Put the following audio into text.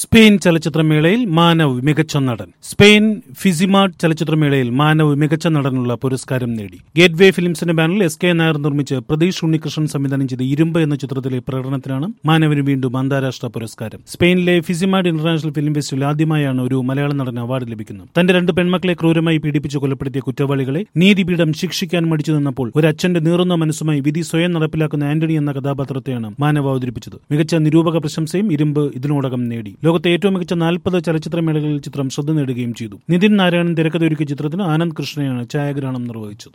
Spain ചലച്ചിത്രമേളയിൽ Manav മികച്ച നടൻ Spain ഫിസിമാർട്ട് ചലച്ചിത്രമേളയിൽ Manav മികച്ച നടനുള്ള പുരസ്കാരം നേടി ഗേറ്റ് വേ ഫിലിംസിന്റെ ബാനറിൽ എസ് കെ നായർ നിർമ്മിച്ച് പ്രതീഷ് ഉണ്ണികൃഷ്ണൻ സംവിധാനം ചെയ്ത ഇരുമ്പ് എന്ന ചിത്രത്തിലെ പ്രകടനത്തിനാണ് മാനവിന് വീണ്ടും അന്താരാഷ്ട്ര പുരസ്കാരം സ്പെയിനിലെ ഫിസിമാർട്ട് ഇന്റർനാഷണൽ ഫിലിം ഫെസ്റ്റിവൽ ആദ്യമായാണ് ഒരു മലയാള നടന് അവാർഡ് ലഭിക്കുന്നത് തന്റെ രണ്ട് പെൺമക്കളെ ക്രൂരമായി പീഡിപ്പിച്ച് കൊലപ്പെടുത്തിയ കുറ്റവാളികളെ നീതിപീഠം ശിക്ഷിക്കാൻ മടിച്ചു നിന്നപ്പോൾ ഒരു അച്ഛന്റെ നീറുന്ന മനസ്സുമായി വിധി സ്വയം നടപ്പിലാക്കുന്ന ആന്റണി എന്ന കഥാപാത്രത്തെയാണ് മാനവ് അവതരിപ്പിച്ചത് മികച്ച നിരൂപക പ്രശംസയും ഇരുമ്പ് ഇതിനോടകം നേടി ലോകത്തെ ഏറ്റവും മികച്ച നാൽപ്പത് ചലച്ചിത്രമേളകളിൽ ചിത്രം ശ്രദ്ധ നേടുകയും ചെയ്തു നിതിൻ നാരായണൻ തിരക്കഥയൊരുക്കിയ ചിത്രത്തിന് ആനന്ദ് കൃഷ്ണയാണ് ഛായാഗ്രഹണം നിർവഹിച്ചത്